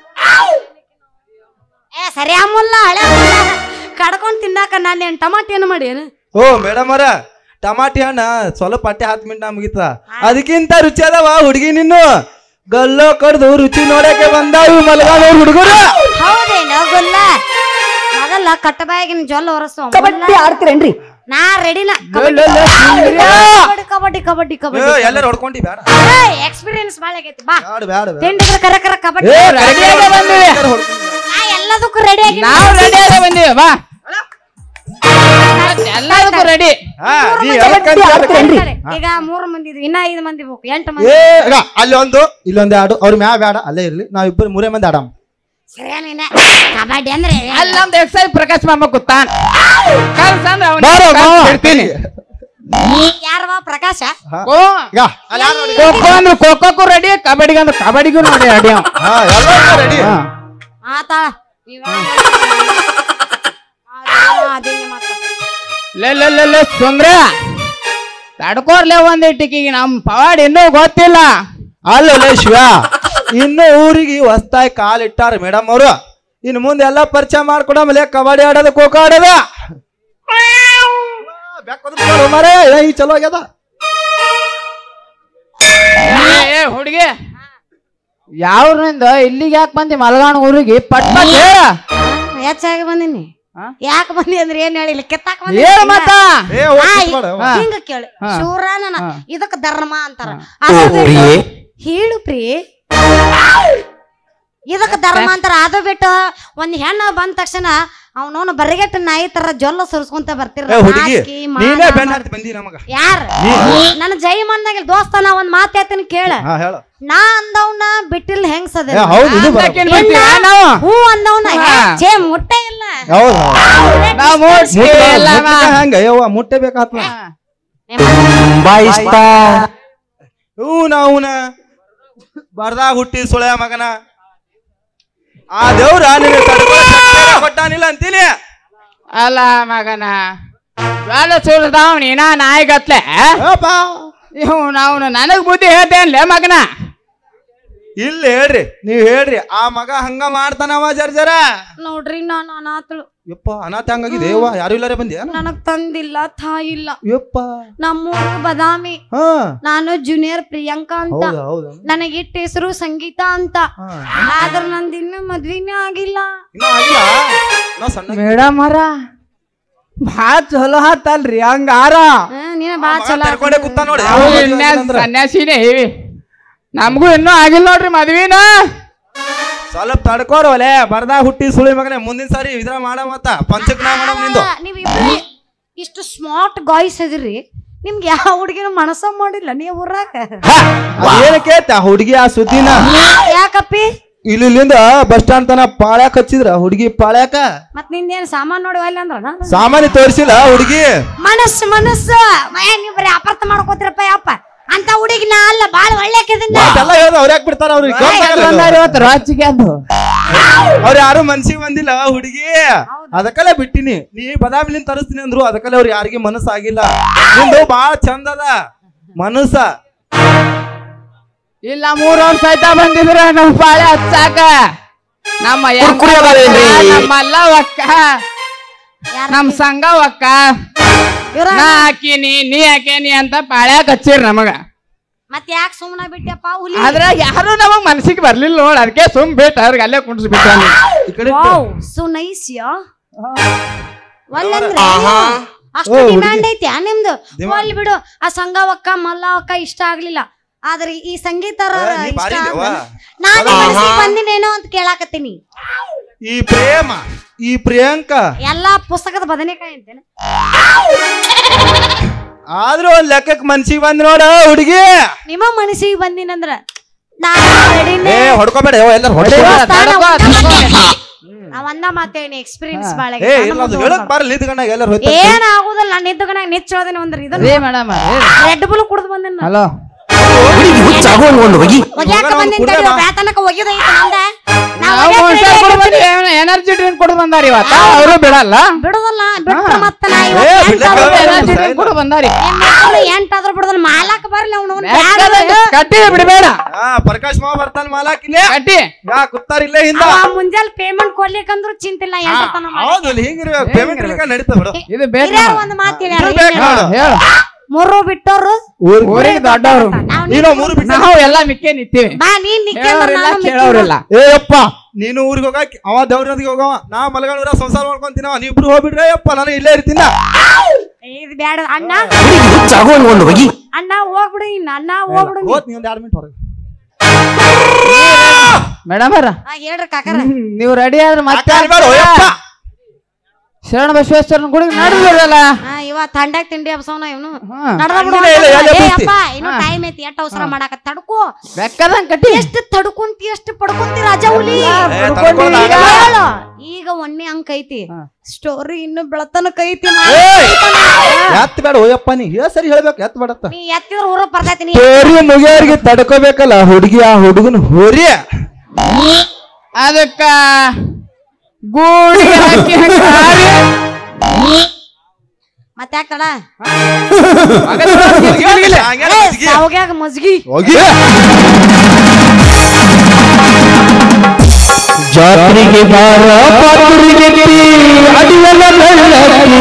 ಏ ಸರಿ ಅಮ್ಮಲ್ಲ ಹಳೆ ಕಡ್ಕೊಂಡ್ ತಿನ್ನಾಕ ನಾನು ಏನು ಟಮಾಟಿ ಏನು ಮಾಡಿ ಏನು ಓ ಮೇಡಮ್ ಅವರ ಟಮಾಟಿ ಹಣ್ಣ ಸ್ವಲ್ಪ ಅಟ್ಟೆ ಹತ್ತು ಮಿನಿಟ್ ಮುಗಿತ ಅದಕ್ಕಿಂತ ರುಚಿ ಅದಾವ ಹುಡುಗಿ ನಿನ್ನು ಗಲ್ಲೋ ಕಡ್ದು ರುಚಿ ನೋಡಕ್ಕೆ ಬಂದಾವು ಮಲಗಾದವ್ರು ಹುಡುಗರು ಹೌದೇನೋ ಗೊಲ್ಲ ಮೊದಲ ಕಟ್ಟಬಾಗಿನ ಜೊಲ್ಲ ಹೊರಸು ಕಬಡ್ಡಿ ಆಡ್ತೀರೇನ್ರಿ ನಾ ರೆಡಿನ ಲೋ, ಲೋ, ಲೋ, ಸುಂದ್ರ್ಯಾ. ಕಬಡ್ಡಿ ಕಬಡ್ಡಿ ಕಬಡ್ಡಿ ಎಲ್ಲರೂ ಹೊಡ್ಕೊಂಡಿ ಬೇಡ ಎಕ್ಸ್ಪೀರಿಯನ್ಸ್ ಭಾಳ ಆಗೈತಿ ಬಾ ಬೇಡ ಬೇಡ ಬೇಡ ತಿಂಡಿದ್ರ ಕರ ಕರ ಕಬಡ್ಡಿ ಏ ರೆಡಿ ಆಗ ಬಂದಿವಿ ನಾ ಎಲ್ಲದಕ್ಕೂ ರೆಡಿ ಆಗಿ ನಾವು ರೆಡಿ ಆಗ ಬಂದಿವಿ ಬಾ ಎಲ್ಲದಕ್ಕೂ ರೆಡಿ ಹಾ, ನೀ ಮೂರು ಎದಕ್ ಮಂದಿ ಅಂತ ಬರ್ತಾರೆ. ಹೇಳ್ತೀನಿ. ಈಗ ಮೂರು ಮಂದಿ ಇದ್ವಿ ಇನ್ನ ಐದು ಮಂದಿ ಬೇಕು ಎಂಟು ಮಂದಿ ಏ ಈಗ ಅಲ್ಲಿ ಒಂದು ಇಲ್ಲೊಂದು ಆಡು ಅವ್ರ ಮ್ಯಾ ಬೇಡ ಅಲ್ಲೇ ಇರ್ಲಿ ನಾವಿಬ್ಬರು ಮೂರೇ ಮಂದಿ ಆಡಮ್ ಸರಿಯಾ ನೀನ ಕಬಡ್ಡಿ ಅಂದ್ರೆ ಅಲ್ಲಿ ನಮ್ದು ಎಕ್ಸೈಸ್ ಪ್ರಕಾಶ್ ಮಾಮ ಕೂತಾನ ಕಲ್ಸಂದ್ರೆ ಬಾರೋ, ಮಾವ. ಅವನಿಗೆ ಇರ್ತೀನಿ ಯಾರವ ಪ್ರಕಾಶ ಓ ಈಗ ಅಲ್ಲಿ ಯಾರು ನೋಡಿ ಖೋಖೋ ಅಂದ್ರೆ ಖೋಖೋಕ್ಕೂ ರೆಡಿ ಕಬಡ್ಡಿಗೆ ಅಂದ್ರೆ ಕಬಡ್ಡಿಗೂ ನೋಡಿ ರೆಡಿ ಅವ ಹಾ ಎಲ್ಲರೂ ರೆಡಿ ಆತಾಳ ಅದೇನೆ ಮಾತ ಲೇ ಲೇ ಲೇ ಲೇ ಸುಂದ್ರ ತಡ್ಕೋರ್ಲೆ ಒಂದಿಟ್ಟಿಗೆ ನಮ್ ಪವಾಡ್ ಇನ್ನೂ ಗೊತ್ತಿಲ್ಲ ಅಲ್ಲೇ ಶಿವ ಇನ್ನು ಊರಿಗೆ ಹೊಸ್ತಾಗಿ ಕಾಲಿಟ್ಟಾರ ಮೇಡಮ್ ಅವರು ಇನ್ನು ಮುಂದೆ ಎಲ್ಲ ಪರಿಚಯ ಮಾಡ್ಕೊಡಮಲೆ ಕಬಡ್ಡಿ ಆಡೋದು ಖೋಖೋ ಆಡೋದು ಮರೇ ಈ ಚಲೋ ಆಗ್ಯದ ಏ, ಏ ಹುಡುಗಿ ಯಾವ್ರಿಂದ ಇಲ್ಲಿಗೆ ಯಾಕೆ ಬಂದಿ ಮಲಗಾಣ ಊರಿಗೆ ಪಟ್ ಪಟ್ ಹೇಳ ಹೆಚ್ಚಾಗಿ ಬಂದಿನಿ ಹಾ? ಯಾಕೆ ಬಂದಿ ಅಂದ್ರೆ ಏನ್ ಹೇಳಿಲ್ಲ ಕೆತ್ತಾಕ ಹೇಳ ಮತ್ತ ಏ ಹೋಗ್ ಕೂತ್ಕೊಡು. ಹಿಂಗ ಕೇಳಿ ಹಾ. ಶೂರಾನ ಹಾ. ಇದಕ್ಕ ಧರ್ಮ ಅಂತಾರ ಅದು ಬಿಟ್ಟು ಹೇಳು ಪ್ರೀ ಇದಕ್ಕ ಧರ್ಮ ಅಂತಾರ ಅದು ಬಿಟ್ಟು ಒಂದ್ ಹೆಣ್ಣು ಬಂದ ತಕ್ಷಣ ಅವನವನು ಬರಿಗೆಟ್ಟ ನಾಯಿ ತರ ಜೊಲ್ಲ ಸುರಿಸ್ಕೊಂತ ಬರ್ತಿರ ಏ ಹುಡುಗಿ ನೀನೇ ಬೆನ್ನ ಹತ್ತಿ ಬಂದಿ ನಮಗ ಯಾರ ನನ್ನ ಜೈ ಮಣ್ಣಾಗ ದೋಸ್ತ ನಾ ಒಂದ್ ಮಾತ್ ಹೇಳ್ತೀನಿ ಕೇಳ ಹಾ ಹೇಳು ನಾ ಅಂದವ್ನ ಬಿಟ್ಟಿಲ್ ಹೆಂಗ್ಸದ ಏ ಹೌದು ಇದು ಬರೋಬ್ಬರಿ. ಅಂದಕ್ಕೇನ್ ಬಿಡ್ತೀವ ನಾವು ಹೂ ಅಂದವ್ನ ಹಾ. ಛೇ ಮುಟ್ಟೆ ಇಲ್ಲ ಹೌದು ಹೌದು ನಾವು ಮೂಡ್ಸ್ಕಿ ಮುಟ್ಟೆ- ಎಲ್ಲ ಮಾ- ಮುಟ್ಟಿದ ಹಂಗ ಯವ್ವ ಮುಟ್ಟೆ ಬೇಕಾತ್ಮ ತುಂಬಾ ಇಷ್ಟ ಇವನ ಅವನ ಬರ್ದಾಗ ಹುಟ್ಟಿ ಸುಳೆಯ ಮಗನ ಆ ದೇವ್ರ ನಿನ್ನ ತಡ್ಕೊಳ್ಳೋ ಶಕ್ತಿನ ಕೊಟ್ಟಾನಿಲ್ಲ ಅಂತೀನಿ ಅಲ್ಲ ಮಗನ ಬೇಡ ಸುಳ್ದಾವ್ ನೀನ ನಾಯಿಗತ್ಲೆ ಏಪ್ಪ. ಇವ್ ನಾವು ನನಗ್ ಬುದ್ಧಿ ಹೇಳ್ತೇನ್ಲೆ ಮಗನ ಇಲ್ಲಿ ಹೇಳ್ರಿ ನೀವ್ ಹೇಳ್ರಿ ಆ ಮಗ ಹಂಗ ಮಾಡ್ತಾನವ ಜರ ಜರ ನೋಡ್ರಿ ನಾನು ಅನಾಥಳು ಯಪ್ಪ ಅನಾಥ ಹಂಗಾಗಿದೆ ಯವ್ವ ಯಾರು ಇಲ್ಲಾರೆ ಬಂದ್ಯಾ ನನಗ್ ತಂದಿಲ್ಲ ತಾಯಿ ಇಲ್ಲ ಯಪ್ಪ ನಮ್ಮೂರು ಬದಾಮಿ ಹಾ ನಾನು ಜೂನಿಯರ್ ಪ್ರಿಯಾಂಕಾ ಅಂತ ಹೌದು ಹೌದು ನನಗೆ ಇಟ್ಟ ಹೆಸರು ಸಂಗೀತ ಅಂತ ಹಾ ಆದ್ರ ನಂದು ಇನ್ನೂ ಮದ್ವಿನೇ ಆಗಿಲ್ಲ ಇನ್ನೂ ಆಗಿಲ್ಲ ನಾ ಸಣ್ಣ ಮೇಡಮ್ ಅರ ಭಾಳ ಚಲೋ ಹತ್ತಲ್ರಿ ಹಂಗಾರ ಹಾ, ನೀನ ಬಾಳ ಚಲೋ ತರ್ಕೊಂಡೆ ಕೂತ ನೋಡಿ ನಾವು ಇನ್ನ ಸನ್ಯಾಸಿನೇ ಹೇವಿ ನಮಗೂ ಇನ್ನೂ ಆಗಿಲ್ಲ ನೋಡ್ರಿ ಮದ್ವಿನ ಸ್ವಲ್ಪ ತಡ್ಕೋರು ಒಲೆ ಬರ್ದಾಗ ಹುಟ್ಟಿ ಸುಳಿ ಮಗನೇ ಮುಂದಿನ ಸಾರಿ ಇದ್ರ ಮಾಡ ಮತ್ತ ಪಂಚಕ್ ನಾ ಮಾಡಮ್ ನಿಂದು ನೀವ್ ಇಬ್ರು ಇಷ್ಟು ಸ್ಮಾರ್ಟ್ ಗಾಯ್ಸ್ ಇದ್ರಿ ನಿಮ್ಗೆ ಯಾವ ಹುಡುಗಿನ ಮನಸ್ಸ ಮಾಡಿಲ್ಲ ನೀವು ಊರಾಗ ಅದೇನ ಕೇಳ್ತ ಹುಡುಗಿ ಆ ಸುದ್ದಿನ ಯಾಕಪ್ಪಿ ಇಲ್ಲಿ ಇಲ್ಲಿಂದ ಬಸ್ ಸ್ಟಾಂಡ್ ತನ ಪಾಳ್ಯಾಕ ಹಚ್ಚಿದ್ರ ಹುಡುಗಿ ಪಾಳ್ಯಾಕ ಮತ್ ನಿಂದೇನ್ ಸಾಮಾನ್ ನೋಡಿ ಅಲ್ಲ ಅಂದ್ರ ನಾನು ಸಾಮಾನ್ಯ ತೋರಿಸಿಲ್ಲ ಹುಡುಗಿ ಮನಸ್ಸು ಮನಸ್ಸು ಮಯ ನೀವ್ ಬರೀ ಅಪಾರ್ಥ ಮಾಡ್ಕೋತಿರಪ್ಪ ಯಪ್ಪ ಅಂತ ಹುಡುಗಿ ನಾ ಅಲ್ಲ ಬಾಳ ಒಳ್ಳೆಕಿದನ್ನ ಎಲ್ಲ ಹೇಳ್ದ ಅವ್ರ ಯಾಕೆ ಬಿಡ್ತಾರ ಅವ್ರಿಗೆ ಇವತ್ತು ರಾಚಿಗೆ ಅದು ಅವ್ರ ಯಾರು ಮನ್ಸಿಗೆ ಬಂದಿಲ್ಲ ಹುಡುಗಿ ಅದಕ್ಕಲ್ಲೇ ಬಿಟ್ಟಿನಿ ನೀ ಬದಾಮಿಲಿಂದ ತರಿಸ್ತೀನಿ ಅಂದ್ರು ಅದಕ್ಕಲ್ಲೇ ಅವ್ರು ಯಾರಿಗೆ ಮನಸ್ಸು ಆಗಿಲ್ಲ ನಿಂದು ಬಾಳ ಚಂದ ಅದ ಮನಸ್ಸ ಇಲ್ಲ ಮೂರ್ ವರ್ಷ ಆಯ್ತಾ ಬಂದಿದ್ರ ನಮ್ ಪಾಳೆ ಹಚ್ಚಾಕ ನಮ್ಮ ಕುರ್ಕುರಿ ಅದಾವೇನ್ರಿ? ನಮ್ಮ ಮಲ್ಲವಕ್ಕ ನಮ್ ಸಂಗವಕ್ಕ ಇವ್ರ ನಾ ಹಾಕಿನಿ ನೀ ಹಾಕೇನಿ ಅಂತ ಪಾಳ್ಯಾಕ ಹಚ್ಚಿರ್ ನಮಗ ಮತ್ ಯಾಕೆ ಸುಮ್ಮನೆ ಬಿಟ್ಟಪ್ಪ ಹುಲಿ ಆದ್ರ ಯಾರು ನಮಗ್ ಮನ್ಸಿಗೆ ಬರ್ಲಿಲ್ಲ ನೋಡ್ ಅದಕ್ಕೆ ಸುಮ್ ಬಿಟ್ಟು ಅವ್ರಿಗೆ ಅಲ್ಲೇ ಕುಂಡ್ಸ್ ಬಿಟ್ಟ ಈ ಕಡೆ ವಾವ್ ಸೋ ನೈಸ್ ಯಾ ಒಲ್ಲಂದ್ರೆ ಅಷ್ಟು ಓ, ಡಿಮ್ಯಾಂಡ್ ಐತಿ ನಿಮ್ದು Demand. ಒಲ್ ಬಿಡು ಆ ಸಂಗವಕ್ಕ ಮಲ್ಲವಕ್ಕ ಇಷ್ಟ ಆಗ್ಲಿಲ್ಲ ಆದ್ರೆ ಈ ಸಂಗೀತರ ಏ, ನೀ ಇಷ್ಟ ಭಾರಿ ಇದೆಯವ್ವ. ನಾನು ಮನಸ್ಸಿಗೆ ಬಂದಿನೇನೋ ಅಂತ ಕೇಳಾಕತ್ತೀನಿ ಈ ಪ್ರೇಮ ಈ ಪ್ರಿಯಾಂಕ ಎಲ್ಲಾ ಪುಸ್ತಕದ ಬದನೆಕಾಯಿ ಅಂತೇನೆ ಆದ್ರೂ ಒಂದ್ ಲೆಕ್ಕಕ್ ಮನ್ಸಿಗೆ ಬಂದ್ ನೋಡ ಹುಡುಗಿ ನಿಮ್ಮ ಮನಸ್ಸಿಗೆ ಬಂದಿನಂದ್ರ ನಾನು ರೆಡಿನೇ ಏ ಹೊಡ್ಕೋಬೇಡ ಯವ್ವ, ಎಲ್ಲಾರು ಹೊಡ್ಕೋ ನಾವ್ ಅಂದ ಮಾತೇನಿ ಎಕ್ಸ್ಪೀರಿಯನ್ಸ್ ಬಾಳ ಏ ಇಲ್ಲ ಅದು ಹೇಳಕ್ ಬರಲ್ಲ ನಿಂತ್ಕೊಂಡಾಗ ಎಲ್ಲಾರು ಹೋಯ್ತು ಏನ್ ಆಗುದಿಲ್ಲ ನಾನು ನಿಂತ್ಕೊಂಡಾಗ ನಿಚ್ಚೋದೇನೆ ಒಂದ್ರ ಇದು ರೇ ಮೇಡಮ್ ರೆಡ್ ಬುಲ್ ಕುಡ್ದು ಬಂದಿನ ಹಲೋ ಹುಡುಗಿ ಹುಚ್ಚಾಗುವಂಗ್ ಒಂದು ಹೋಗಿ ಒಗ್ಯಾಕ ಮಗನ ಬಂದಿನ ಕುಡ್ದೆ ಬಾ. ಬೇತನಕ ಒಗಿದೈತಿ ನಂದ ನಾ ಎನರ್ಜಿ ಡ್ರಿಂಕ್ ಕೊಡು ಬಂದಾರಿ ಇವತ್ತ ಅವರು ಬಿಡಲ್ಲ ಬಿಡುದಲ್ಲ ಬಿಟ್ರ ಮತ್ತ ನಾ ಏ, ಇವತ್ತು ಬಿಡ್ಲಕ್ಕ ಎಂಟಾದ್ರೂ ಬೇಡ. ಎನರ್ಜಿ ಡ್ರಿಂಕ್ ಕೊಡು ಬಂದಾರಿ ಎಂಟಾದ್ರೂ ಬಿಡುದಲ್ಲ ಮಾಲಕ್ ಬರ್ಲಿ ಅವ್ನು ಕಟ್ಟಿ ಬಿಡಬೇಡ ಹಾ ಪ್ರಕಾಶ್ ಮಾವ ಬರ್ತಾನ ಮಾಲಾಕಿಲೆ ಕಟ್ಟಿ ಯಾ ಕುತ್ತಾರಿಲ್ಲೇ ಹಿಂದ ಮುಂಜಾನೆ ಪೇಮೆಂಟ್ ಕೊಡ್ಲಿಕ್ಕಂದ್ರು ಚಿಂತಿಲ್ಲ ಎಂಟು ತನ ಹೌದು ಇಲ್ಲಿ ಹಿಂಗಿರ್ಬೇಕು ಪೇಮೆಂಟ್ ಇರ್ಲಿಕ್ಕ ನಡೀತಾ ಬಿಡು ಇದು ಬೇಕು ಹಿರಿಯರು ಒಂದ್ ಮಾತು ಇದು ಹೇಳ್ಯಾರ ಬೇಕು ನೋಡು. ಹೇಳು ಮೂರು ಬಿಟ್ಟೋರು ಊರಿಗೆ ದೊಡ್ಡವರು ನಾವ್ ನೀನು ಮೂರು ಬಿಟ್ಟು ನಾವು ಎಲ್ಲ ಮಿಕ್ಕೇ ನಿಂತೀವಿ ಬಾ ನೀನ್ ನಿಕ್ಕಂದ್ರ ಹೇಳೋರಿಲ್ಲ ನಾನು ಮಿಕ್ಕಿ ಕೇಳೋರಿಲ್ಲ ಏಯಪ್ಪ ನೀನು ಊರಿಗೆ ಹೋಗಾಕ ಅವ ದೇವ್ರದಿಗೆ ಹೋಗವ ನಾ ಮಲಗಣೂರ ಸಂಸಾರ ಮಾಡ್ಕೊಂತೀನ ನೀ ಇಬ್ರು ಹೋಗ್ಬಿಡ್ರೆ ಅಪ್ಪ ನಾನು ಇಲ್ಲೇ ಇರ್ತೀನ ಇದು ಬ್ಯಾಡ ಅಣ್ಣ ಹುಚ್ಚಾಗೋನ್ ಒಂದು ಹೋಗಿ ಅಣ್ಣ ಹೋಗ್ಬಿಡು ಇನ್ನ ಅಣ್ಣ ಹೋಗ್ಬಿಡು ನೀ. ಹೋತ್ ನೀ ಒಂದ್ ಎರಡು ಮಿನಿಟ್ ಹೊರಗೆ ಮೇಡಮ್ ಅವ್ರ ಆ, ಹೇಳ್ರಿ ಕಾಕರ ನೀವು ರೆಡಿ ಆದ್ರೆ ಮತ್ತೆ ಅಕ್ಕ ಅನ್ಬೇಡ, ಹೋಯಪ್ಪ. ಶರಣ ಬಸವೇಶ್ವರನ ಗುಡಿಗೆ ನಡೆದ್ರಲ್ಲ ಹಾ ಇವ ತಂಡ್ಯಾಗ ತಿಂಡಿ ಹಬ್ಸವನ ಇವನು ಹಾ. ನಡ್ದ ಬಿಡು ಹಂಗಿಲ್ಲ, ಇಲ್ಲ, ಎಲ್ಲ ಏ ಪೂರ್ತಿ. ಅಪ್ಪ ಇನ್ನು ಟೈಮ್ ಐತಿ ಎಷ್ಟ್ ಅವಸರ ಮಾಡಾಕ ತಡ್ಕೋ ಬೆಕ್ಕದಂಗ್ ಕಟ್ಟಿ ಎಷ್ಟು ತಡ್ಕೊಂತಿ ಎಷ್ಟು ಪಡ್ಕೊಂತಿ ರಾಜ ಹುಲಿ ಏ, ತಡ್ಕೊಂಡು ಈಗ ಆಗಲ್ಲ. ಹೇಳು. ಈಗ ಒಣ್ಣೆ ಅಂಕ ಐತಿ ಸ್ಟೋರಿ ಇನ್ನು ಬೆಳತನಕ ಐತಿ ಏಯ್! ಎತ್ ಬೇಡ ಹೋಯಪ್ಪ ನೀ ಏ ಸರಿ ಹೇಳ್ಬೇಕು ಎತ್ ಬೇಡತ್ತ ನೀ ಎತ್ತಿದ್ರ ಊರ ಬರ್ತೈತಿ ನೀ ತೋರಿ ಮುಗಿಯೋರಿಗೆ ತಡ್ಕೋಬೇಕಲ್ಲ ಹುಡುಗಿ ಆ ಹುಡುಗನ ಹೋರಿ ಅದಕ್ಕ ಗೂಡಿಗೆ ಹಾಕಿ ಹಾಕಿ ಹಾರಿ. ಮತ್ತೆ ಯಾಕೆ ತಡ ಹಂಗೇನ ಮುಸ್ಗಿ? ಸಾವ್ಗ್ಯಾಗ ಮಜ್ಗಿ ಹೋಗಿ ಜಾತ್ರೆಗೆ ಬಾರ ಪಾತ್ರಿಗೆ ಅಡಿಯಲ ಬೆಳ್ಳಕ್ಕಿ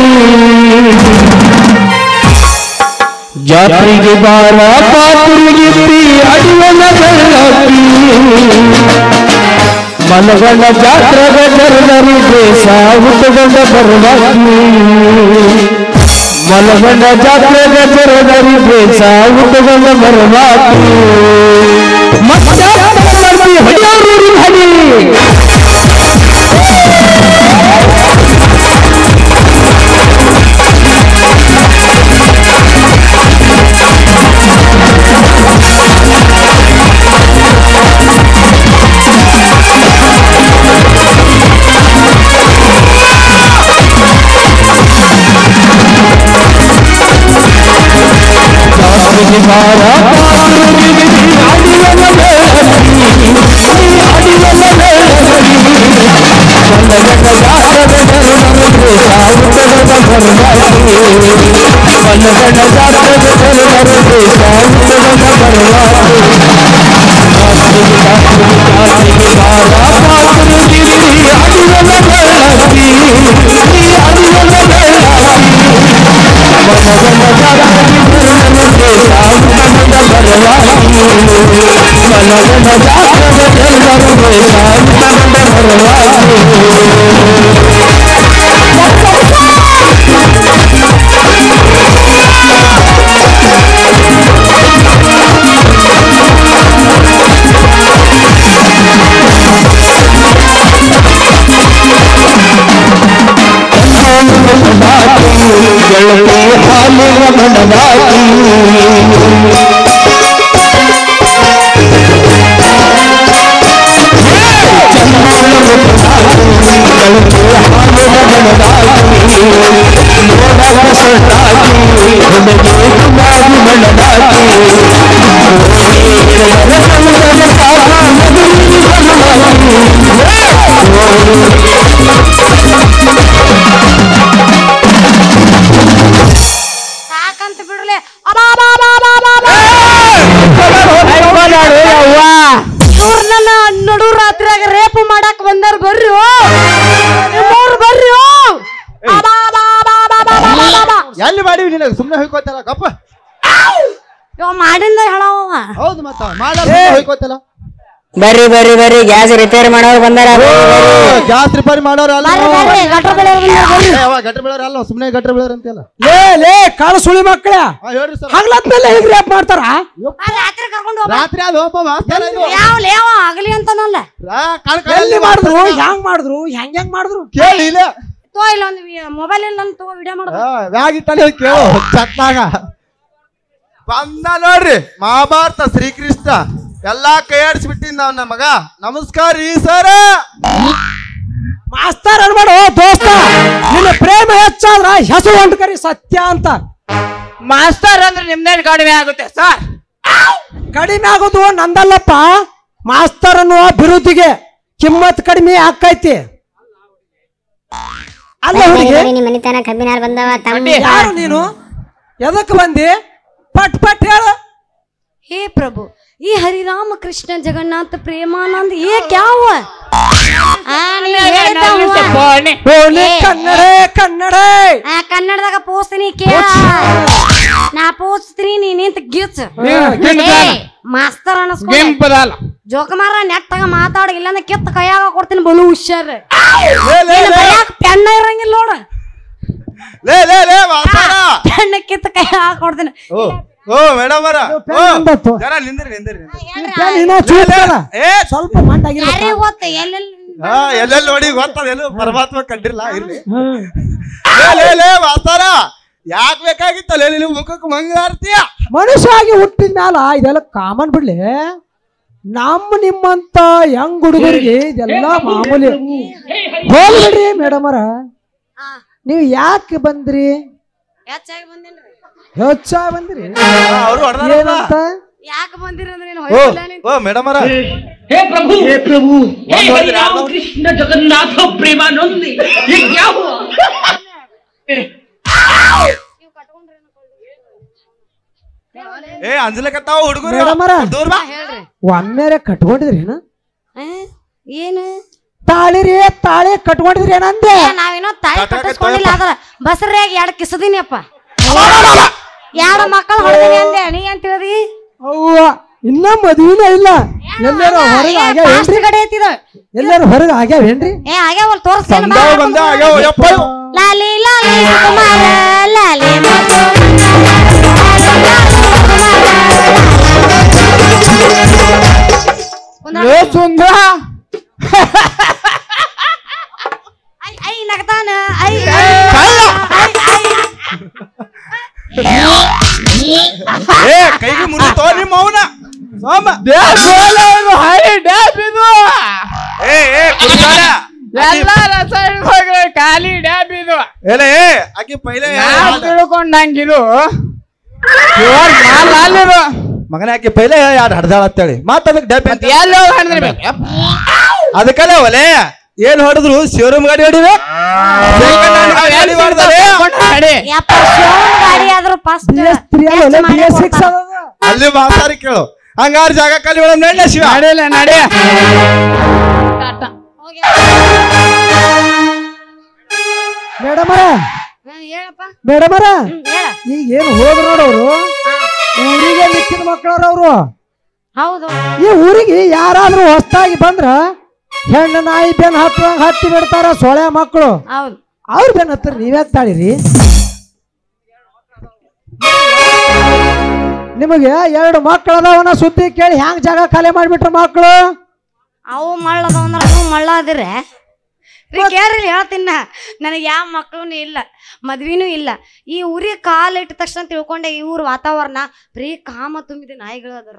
ಜಾತ್ರೆಗೆ ಬಾರ ಪಾತ್ರಿಗೆ ಅಡಿಯಲ ಬೆಳ್ಳಕ್ಕಿ ಮನಗಂಡ ಜಾತ್ರೆಗ ಜರದರಿ ದೇಶ ಹುಟ್ಟುಗಂಡ ಬರುವಾಕಿ ಮನಗಂಡ ಜಾತ್ರೆಗ ಜರದರಿ ದೇಶ ಹುಟ್ಟುಗಂಡ ಬರುವಾಕಿ ಮತ್ತೆ ಹಡಿಯಾರೂರಿ ಹಡಿ ಜಾತ್ರೆಗೆ ಬಾರ ಪಾತ್ರಿಗೆ ಅಡಿಯಲ ಬೆಳ್ಳಕ್ಕಿ ಅಡಿಯಲ ಬೆಳ್ಳಕ್ಕಿ ಮನಗಂಡ ಜಾತ್ರೆಗ ಜರದರಿ ದೇಶ ಹುಟ್ಟುಗಂಡ ಬರುವಾಕಿ ಮನಗಂಡ ಜಾತ್ರೆಗ ಜರದರಿ ದೇಶ ಹುಟ್ಟುಗಂಡ ಬರುವಾಕಿ ಗೆಳತಿ ಹಾಲಿನ ಮನದಾಗಿ ಸಾಕಂತ ಬಿಡ್ಲೆ ಅಬಾ ಬಾ ಬಾ ಬಾ ಬಾ ಬಾ ಇವ್ರನ್ನ ನಡು ರಾತ್ರಿಯಾಗ ರೇಪ್ ಮಾಡಕ್ ಬಂದಾರ ಬರ್ರಿ ಮೂರು ಬರ್ರಿ ಅಬಾ ಬಾ ಬಾ ಬಾ ಬಾ ಬಾ ಬಾ ಬಾ. ಎಲ್ಲಿ ಮಾಡಿವಿ ನಿನಗೆ ಸುಮ್ಮನೆ ಹೋಯ್ಕೋತಲ್ಲ ಕಪ್ಪ ಇವ ಮಾಡಿಂದ ಹೇಳವ ಹೌದು ಮತ್ತ ಮಾಡ ಹೋಯ್ಕೋತಲ್ಲ ಬರ್ರಿ ಬರ್ರಿ ಬರ್ರಿ ಗ್ಯಾಸ್ ರಿಪೇರ್ ಮಾಡೋರು ಬಂದಾರ ಜಾಸ್ತಿ ರಿಪೇರಿ ಮಾಡೋರು ಅಲ್ಲ ಬರ್ರಿ ಬರ್ರಿ ಗಟ್ರ ಬೆಳೆ ಬರ್ರಿ ಏ, ಅವ ಗಟ್ರ ಬೆಳೋರು ಅಲ್ಲ ಸುಮ್ಮನೆ ಗಟ್ರ ಬೆಳೋರು ಅಂತೆಲ್ಲ ಲೇ ಲೇ ಕಾಳು ಸುಳಿ ಮಕ್ಕಳ ಹಾ ಹೇಳ್ರಿ ಸರ್ ಹಗ್ಲತ್ಮೇಲೆ ಹಿಂಗ್ ರೇಪ್ ಮಾಡ್ತಾರ ಆ ರಾತ್ರಿ ಕರ್ಕೊಂಡು ಹೋಗ ರಾತ್ರಿ ಅದು ಒಬ್ಬ ವಾಸ್ತಾರ ಇದು. ಯಾವ ಲೇವ ಆಗಲಿ ಅಂತಾನಲ್ಲ ರಾ, ಕಣ್ ಕಣ್ ಎಲ್ಲಿ ಮಾಡಿದ್ರು ಹೆಂಗ್ ಮಾಡಿದ್ರು ಹೆಂಗ್ ಹೆಂಗ್ ಮಾಡಿದ್ರು ಕೇಳಿ ಇಲ್ಲ ತೋ ಇಲ್ಲ ಒಂದು ಮೊಬೈಲ್ ಇಲ್ಲ ಅಂತ ವಿಡಿಯೋ ಮಾಡೋದು ವ್ಯಾಗ್ ಇಟ್ಟಲ್ಲಿ ಹೋಗಿ ಕೇಳು ಚತ್ನಾಗ ಬಂದ ನೋಡ್ರಿ ಮಹಾಭಾರತ ಶ್ರೀಕೃಷ್ಣ ಎಲ್ಲಾ ಕೈ ಆಡಿಸ್ಬಿಟ್ಟಿಂದ ಅವ್ನ ಮಗ ನಮಸ್ಕಾರ ರೀ ಸರ ಮಾಸ್ತರ್ ಅನ್ಬೇಡು ದೋಸ್ತ ನಿನ್ನ ಪ್ರೇಮ ಹೆಚ್ಚಾದ್ರ ಹೆಸರು ಹೊಂಟ ಕರಿ ಸತ್ಯ ಅಂತ ಮಾಸ್ತರ್ ಅಂದ್ರೆ ನಿಮ್ದೇನ್ ಕಡಿಮೆ ಆಗುತ್ತೆ ಸರ್ ಕಡಿಮೆ ಆಗೋದು ನಂದಲ್ಲಪ್ಪ ಮಾಸ್ತರ್ ಅನ್ನುವ ಬಿರುದಿಗೆ ಕಿಮ್ಮತ್ ಕಡಿಮೆ ಆಕೈತಿ ಅಲ್ಲ ಹುಡುಗಿ ನಿಮ್ಮ ಮನಿತನ ಕಬ್ಬಿನಾರ್ ಬಂದವ ತಮ್ಮ ಯಾರು ನೀನು ಎದಕ್ ಬಂದಿ ಪಟ್ ಪಟ್ ಹೇಳು हे प्रभु ये हरिराम कृष्ण जगन्नाथ प्रेमानंद ये क्या हुआ ಆ, ನೀವ್ ಹೇಳ್ತಾ ಹೂವ. ಓಲೆ ಏ, ಕನ್ನಡ ಕನ್ನಡ ಆ, ಕನ್ನಡದಾಗ ಪೋಸ್ತೀನಿ ಕೇಳ ನಾ ಪೋಸ್ತೀನಿ ನೀ ನಿಂತ ಗಿಚ್ ಮಾಸ್ತರ್ ಅನಸ್ಕೊ ಕೆಂಪದಲ್ಲ ಜೋಕಮಾರ ನೆಟ್ಟಾಗ ಮಾತಾಡ ಇಲ್ಲಾಂದ್ರೆ ಕಿತ್ತ ಕೈಯಾಗ ಕೊಡ್ತೀನಿ ಬಲು ಹುಷಾರ್ ಲೇ ಲೇ ಲೇ ಪೆಣ್ಣ ಇರಂಗಿಲ್ಲ ನೋಡ ಲೇ ಲೇ ಲೇ ವಾಸರ ಪೆಣ್ಣ ಕಿತ್ತ ಕೈಯಾಗ ಕೊಡ್ತೀನಿ ಓ ಓ ಮೇಡಮ್ ಅವರ ಪೆನ್ ಬಂದತ್ತು. ಜರ ನಿಂದ್ರಿ ನಿಂದ್ರಿ ನಿಂದ್ರಿ. ನೀನ ಚೂಟಲ್ಲ ಏ ಸ್ವಲ್ಪ ಮಂಡಾಗಿಲ್ಲ ಯಾರಿಗೆ ಗೊತ್ತ ಎಲ್ಲೆಲ್ಲಿ ಹಾ ಎಲ್ಲೆಲ್ಲಿ ನೋಡಿ ಗೊತ್ತದ ಎಲ್ಲೂ ಪರಮಾತ್ಮ ಕಂಡಿಲ್ಲ ಇರ್ಲಿ ಲೇ ಲೇ ಲೇ ವಾಸರ ಯಾಕ್ ಬೇಕಾಗಿತ್ತ ಲೇ ನೀವು ಮುಖಕ್ಕೆ ಮಂಗಾರ್ತಿಯ ಮನುಷ್ಯ ಆಗಿ ಹುಟ್ಟಿದ ಮ್ಯಾಲ ಇದೆಲ್ಲ ಕಾಮನ್ ಬಿಡ್ಲಿ ನಮ್ಮ ನಿಮ್ಮಂತ ಯಂಗ್ ಹುಡುಗರಿಗೆ ಇದೆಲ್ಲ ಮಾಮೂಲಿ ಹೋಲ್ ಬಿಡ್ರಿ ಮೇಡಮರ ನೀವು ಯಾಕೆ ಬಂದ್ರಿ ಹೆಚ್ಚಾಗಿ ಬಂದೇನ್ರಿ ಹೆಚ್ಚ ಬಂದ್ರಿ ಅವ್ರು ಹೊಡ್ದಾರ ಏನಂತ ಯಾಕೆ ಬಂದಿರಿ ಅಂದ್ರೆ ನೀನು ಓ ಹೊಯ್ಸಳ ನೀನು ಓ ಮೇಡಮ್ ಅವರ हे प्रभु हे प्रभु हे हरि राम कृष्ण जगन्नाथ प्रेमानंद ये क्या हुआ ಏ ಅಂಜಲಕತ್ತಾವ ಹುಡುಗರು ಮೇಡಮರ ದೂರ ಬಾ ಹೇಳ್ರಿ ಒಮ್ಮೆರೆ ಕಟ್ಕೊಂಡಿದ್ರಿ ಏನ ಆ? ಏನು ತಾಳಿ ರೀ ತಾಳಿ ಕಟ್ಕೊಂಡಿದ್ರಿ ಏನಂದೆ ಏ, ನಾವೇನೋ ತಾಯಿ ಕಟ್ಟಾಕ ಕಟ್ಟಿಸ್ಕೊಂಡಿಲ್ಲ ಅದ್ರ ಬಸರಿಯಾಗಿ ಎರಡು ಕಿಸದೀನಿಯಪ್ಪ ಎರಡು ಮಕ್ಕಳು ಹೊಡೆದಿನಿ ಅಂದೆ ನೀ ಅಂತ ಹೇಳ್ದಿ ಅವ್ವ ಇನ್ನ ಮದ್ವಿನ ಇಲ್ಲ ಎಲ್ಲಾರು ಹೊರಗೆ ಆಗ್ಯಾವೇನ್ರಿ ಕಡೆ ಐತಿದ ಎಲ್ಲಾರು ಹೊರಗೆ ಆಗ್ಯಾವೇನ್ರಿ ಏ ಆಗ್ಯಾವಲ್ ತೋರಿಸ್ತೇನೆ ಸಂದಾವ ಬಂದ ಆಗ್ಯಾವ ಯಪ್ಪ ಇವು. ಲಾಲಿ ಲಾಲಿ ಸುಕುಮಾರ ಲಾಲಿ ಮಧು ಏ ಸುಂದರ ಐ ಐ ನಗತಾನ ಐ ಏ ಕೈಗೆ ಮುರಿತೋ ನಿಮ್ಮ ಅವನ ಸೋಮ ಡ್ಯಾಬ್ ಹೈ ಡ್ಯಾಬ್ ಇದು ಏ ಏ ಕುರ್ತಾಳ ಎಲ್ಲ ರಸಾಯನ ಹೋಗ್ರೆ ಖಾಲಿ ಡ್ಯಾಬ್ ಇದು ಏಲೇ ಏ ಆಕಿ ಪೈಲೆ ನಾನ್ ತಿಳ್ಕೊಂಡಂಗಿದು ಪ್ಯೂರ್ ಮಾಲ್ ಅಲ್ಲಿದು ಮಗನ ಆಕಿ ಪೈಲೆ ಯಾರು ಹಡ್ದಾಳ ಅಂತೇಳಿ ಮತ್ತ ಅದಕ್ಕೆ ಡಬ್ಬಿ ಅಂತ ಎಲ್ಲಿ ಹೋಗಿ ಹಣ್ದಿರ್ಬೇಕು ಅದಕ್ಕಲ್ಲ ಒಲೆ ಏನ್ ಹೊಡೆದ್ರು ಶೋರೂಮ್ ಗಾಡಿ ಹೊಡಿವೆ ಗಾಡಿ ಮಾಡ್ತಾರೆ ನಡಿ ಯಪ್ಪ ಶಿವನ್ ಗಾಡಿ ಆದ್ರೂ ಫಸ್ಟ್ ಬಿ ಎಸ್ ತ್ರೀ ಅಲ್ಲ ಬಿ ಎಸ್ ಸಿಕ್ಸ್ ಅಲ್ಲಿ ಮಾತಾಡಿ ಕೇಳು ಹಂಗಾರ ಜಾಗ ಖಾಲಿ ಒಳಗ್ ನಡ್ಲ ಶಿವ ನಡಿಲ್ಲ ನಡಿ ಮೇಡಮರ ಹೇಳಪ್ಪ ಮೇಡಮರ ಹ್ಮ್, ಹೇಳ ಈಗ ಏನು ಹೋದ್ರು ನೋಡವ್ರು ಊರಿಗೆ ಮಿಕ್ಕಿದ ಮಕ್ಕಳವ್ರ ಅವ್ರು ಹೌದು ಈ ಊರಿಗೆ ಯಾರಾದ್ರೂ ಹೊಸ್ತಾಗಿ ಬಂದ್ರ ಹೆಣ್ಣು ನಾಯಿ ಬೆನ್ ಹತ್ತುವಂಗ ಹತ್ತಿ ಬಿಡ್ತಾರ ಸೊಳೆ ಮಕ್ಕಳು ಹೌದು ಅವ್ರ ಬೆನ್ ಹತ್ತಿರ ನೀವ್ಯಾಕ್ ತಾಳಿರಿ ನಿಮಗೆ ಎರಡು ಮಕ್ಕಳು ಅದಾವನ ಸುದ್ದಿ ಕೇಳಿ ಹ್ಯಾಂಗ್ ಜಾಗ ಖಾಲಿ ಮಾಡ್ಬಿಟ್ರ ಮಕ್ಕಳು ಅವು ಮಳ್ಳದ ಅಂದ್ರ ನೀವು ಮಳ್ಳ ಅದಿರ ರೀ ಕೇಳ್ರಿ ಹೇಳ್ತೀನ ನನಗೆ ಯಾವ ಮಕ್ಕಳು ಇಲ್ಲ ಮದ್ವಿನೂ ಇಲ್ಲ ಈ ಊರಿಗೆ ಕಾಲು ಇಟ್ಟ ತಕ್ಷಣ ತಿಳ್ಕೊಂಡೆ ಈ ಊರ್ ವಾತಾವರಣ ಬರೀ ಕಾಮ ತುಂಬಿದ ನಾಯಿಗಳು ಅದರ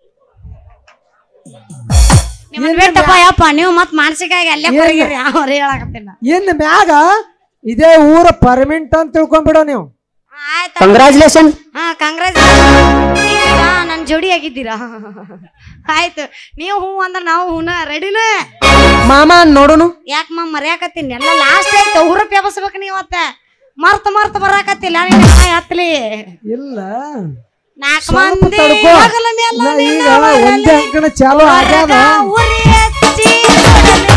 ನಿಮ್ಮನ್ನ ಬಿಟ್ಟಪ್ಪ ಯಪ್ಪ ನೀವು ಮತ್ ಮಾನಸಿಕವಾಗಿ ಅಲ್ಲೇ ಕೊರಗಿರಿ ಅವ್ರು ಹೇಳಕತ್ತೀನ ಇನ್ ಮ್ಯಾಗ ಇದೇ ಊರ ಪರ್ಮಿಂಟ್ ಅಂತ ತಿಳ್ಕೊಂಡ್ಬಿಡೋ ನೀವು ಆಯ್ತು ಕಂಗ್ರಾಚುಲೇಷನ್ ಹಾ ಕಾಂಗ್ರೆಸ್ ಈಗ ನನ್ನ ಜೋಡಿ ಆಗಿದ್ದೀರಾ ಆಯ್ತು ನೀವು ಹೂ ಅಂದ್ರೆ ನಾವು ಹೂನ ರೆಡಿನ ಮಾಮ ನೋಡುನು ಯಾಕೆ ಮಾ ಮರ್ಯಾಕತ್ತೀನಿ ಎಲ್ಲ ಲಾಸ್ಟ್ ಆಯ್ತು ಹುರುಪ್ ಎಬಸ್ಬೇಕು ನೀವು ಅವತ್ತ ಮರ್ತ ಮರ್ತ ಬರಾಕತ್ತಿಲ್ಲ ನೀನು ನಾಯಿ ಹತ್ಲಿ ಇಲ್ಲ ನಾಲ್ಕು ಸ್ವಲ್ಪ ಮಂದಿ ತಡ್ಕೋ. ಮಗಲ ಮೇಲೆ ಇಲ್ಲ, ನಿನ್ನ ಈಗ ಊರಲ್ಲಿ ಒಂದೇ ಅಂಕಣ ಚಾಲು ಆಗ್ಯಾದ ಹೊರಗ ಉರಿ ಹಚ್ಚಿ ನೋಡಲಿ.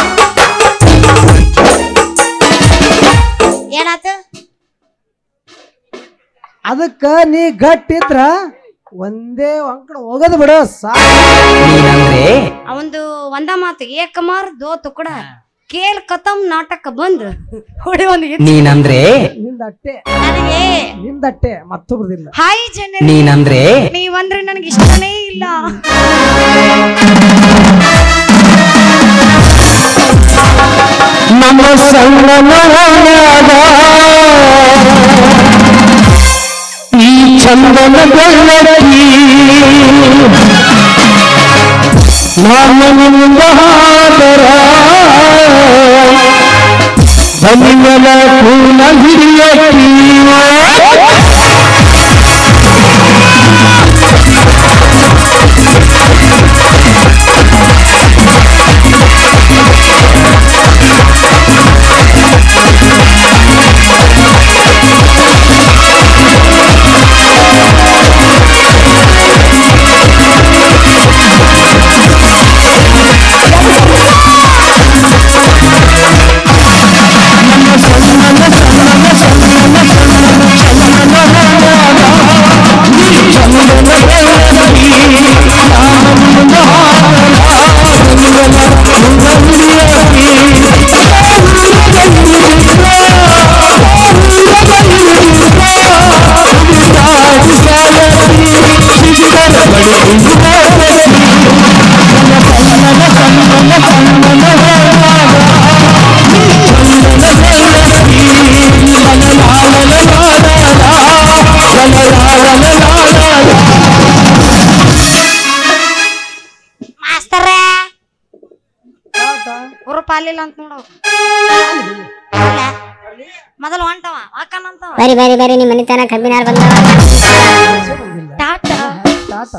ಏನಾತು ಅದಕ್ಕ ನೀ ಗಟ್ಟಿದ್ರ ಒಂದೇ ಅಂಕಣ ಹೋಗೋದು ಬಿಡು ಸಾಕು ನೀನಂದ್ರೆ ಅವಂದು ಒಂದ ಮಾತು ಏಕಮಾರ್ ದೋ ತುಕಡ ಕೇಲ್ ಕತಮ್ ನಾಟಕ ಬಂದ್ ಹೊಡಿ ಒಂದು ಹಿಟ್ ನೀನಂದ್ರೆ ನಿಂದಟ್ಟೆ ನನಗೆ ನಿಂದಟ್ಟೆ ಮತ್ತೊಬ್ರದಿಲ್ಲ ಹಾಯ್ ಜನ ನೀನಂದ್ರೆ ನೀವಂದ್ರೆ ನನಗೆ ಇಷ್ಟನೇ ಇಲ್ಲ ನಮ್ಮ ಸಣ್ಣ ಮನೆಯಾಗ ಈ ಚಂದನ ಬೆಳ್ಳಕ್ಕಿ ನಾನು ನಿನ್ನ ಹಾದರ ಬನಿಯಲ ಕೂನ ಹಿಡಿಯಕ್ಕಿ ಗ್ರೂಪ್ ಆಲಿಲ್ಲ ಅಂತ ನೋಡು ಮೊದಲು ಹೊಂಟವ ಅಕ್ಕನಂತವ ಬರಿ ಬರಿ ಬರಿ ನಿಮ್ಮ ಮನಿತನ ಕಬ್ಬಿನಾರ್ ಬಂದವ ಟಾಟಾ ಟಾಟಾ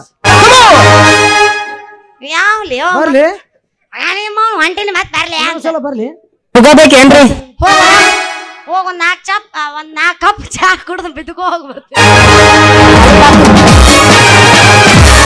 ಯಾವ್ಲಿ ಬರ್ಲಿ ಹೊಂಟಿನಿ ಮತ್ತೆ ಬರ್ಲಿ ಒಂದ್ಸಲ ಬರ್ಲಿ ಹೋಗಬೇಕೇನ್ರಿ ಹೋಗ ಹೋಗ್ ಒಂದ್ ನಾಲ್ಕು ಚಪ್ ಒಂದ್ ನಾಲ್ಕು ಕಪ್ ಚಾ ಕುಡ್ದು ಬಿದ್ದುಕೋ ಹೋಗ್ಬರ್ತೀನಿ